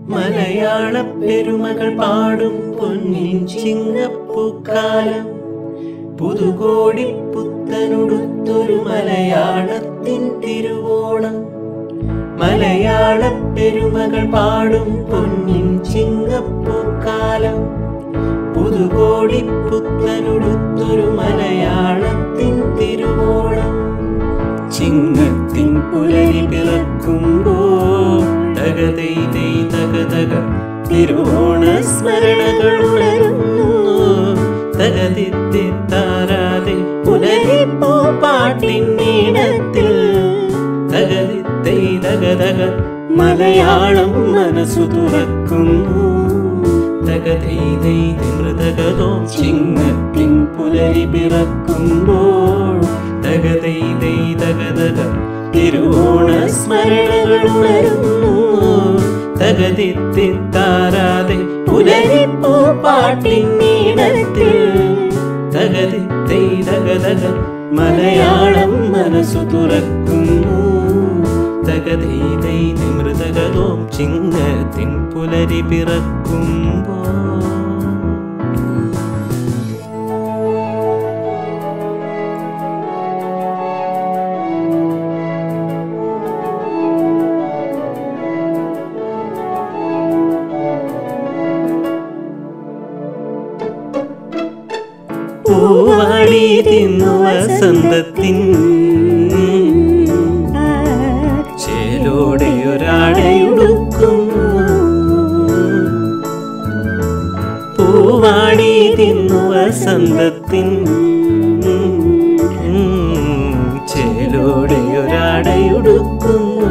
മലയാള പെരുമകൾ പാടും പൊന്നിൻ ചിങ്ങപ്പൂക്കാലം പുതുകോടി പുത്തനുടുത്തൊരു മലയാളത്തിൻ തിരുവോണം മലയാള പെരുമകൾ പാടും പൊന്നിൻ ചിങ്ങപ്പൂക്കാലം പുതുകോടി പുത്തനുടുത്തൊരു മലയാളത്തിൻ തിരുവോണം ചിങ്ങത്തിൻ പുലരി പിറക്കുമ്പോൾ തകതൈ തൈ തക തക തിരുവോണ സ്മരണകൾ ഉണരുന്നു തകതിത്തി താരാതെ പുലരിപ്പൂ പാട്ടിൻ നീളത്തിൽ തകതിത്തൈ തക തക മലയാളം മനസ്സു തുറക്കുന്നു തകതൈ തൈ മൃതകതോ ചിങ്ങത്തിൻ പുലരി പിറക്കുമ്പോൾ തകതൈ തൈ തക തക തിരുവോണ സ്മരണകൾ ഉണരുന്നു തകതിത്തി താരാതെ പുലരിപ്പൂ പാട്ടിൻ നീളത്തിൽ തകതിത്തൈ തക തക മലയാളം മനസ്സു തുറക്കുന്നു തകതൈ തൈ മൃതകതോം ചിങ്ങത്തിൻ പുലരി പിറക്കുമ്പോൾ പൂവാടി തിന്നു വസന്തത്തിൻ ചേലോടെ ഒരാടയുടുക്കുന്നു പൂവാടി തിന്നു വസന്തത്തിൻ ചേലോടെ ഒരാടയുടുക്കുന്നു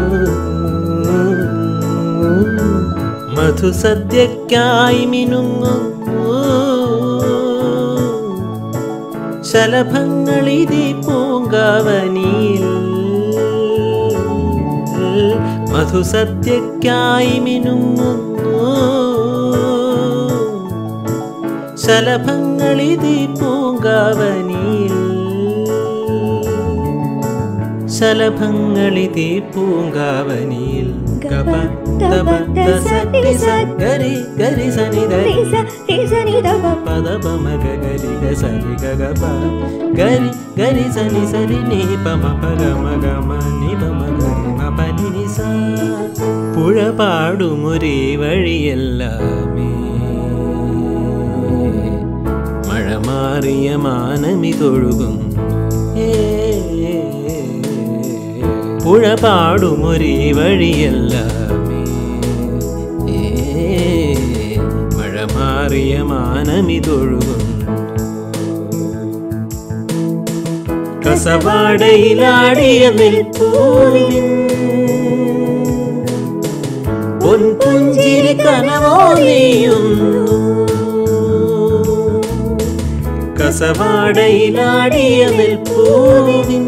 മധുസദ്യക്കായി മിനുങ്ങുന്നു ശലഭങ്ങളിതി പൂങ്കാവനിയിൽ മധുസദ്യക്കായി മിനുങ്ങുന്നു ശലഭങ്ങളിതി പൂങ്കാവനിയിൽ ശലഭങ്ങളിതി പൂങ്കാവനിയിൽ ഗപ തപ ദസ ടിസ ഗരി ഗരി സനി ധരി పద పమ గరి గ సరి గ గ ప గరి గరి సని సరి ని పమ ప గ మ గ మ ని ప మ గరి మ ప ని ని స പുഴ പാടുമൊരേ വഴിയെല്ലാമേ മഴ മാറിയ മാനമിതൊഴുകും പുഴ പാടുമൊരേ വഴിയെല്ലാമേ മഴ മാറിയ മാനമിതൊഴുകും കസവാടയിലാടിയ നെൽപ്പൂവിൻ പൊൻപുഞ്ചിരി കനവോ നെയ്യുന്നു കസവാടയിലാടിയ നെൽപ്പൂവിൻ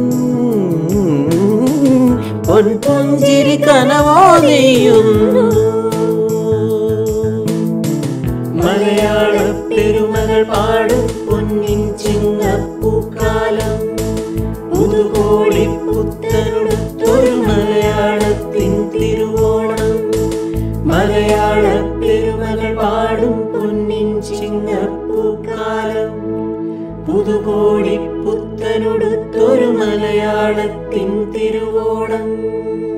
പൊൻപുഞ്ചിരി കനവോ നെയ്യുന്നു മലയാള പെരുമകൾ പാടും പൊന്നിൻ ചിങ്ങപ്പൂക്കാലം പുതുകോടി പുത്തനുടുത്തൊരു മലയാളത്തിൻ തിരുവോണം മലയാള പെരുമകൾ പാടും പൊന്നിൻ ചിങ്ങപ്പൂക്കാലം പുതുകോടി പുത്തനുടുത്തൊരു മലയാളത്തിൻ തിരുവോണം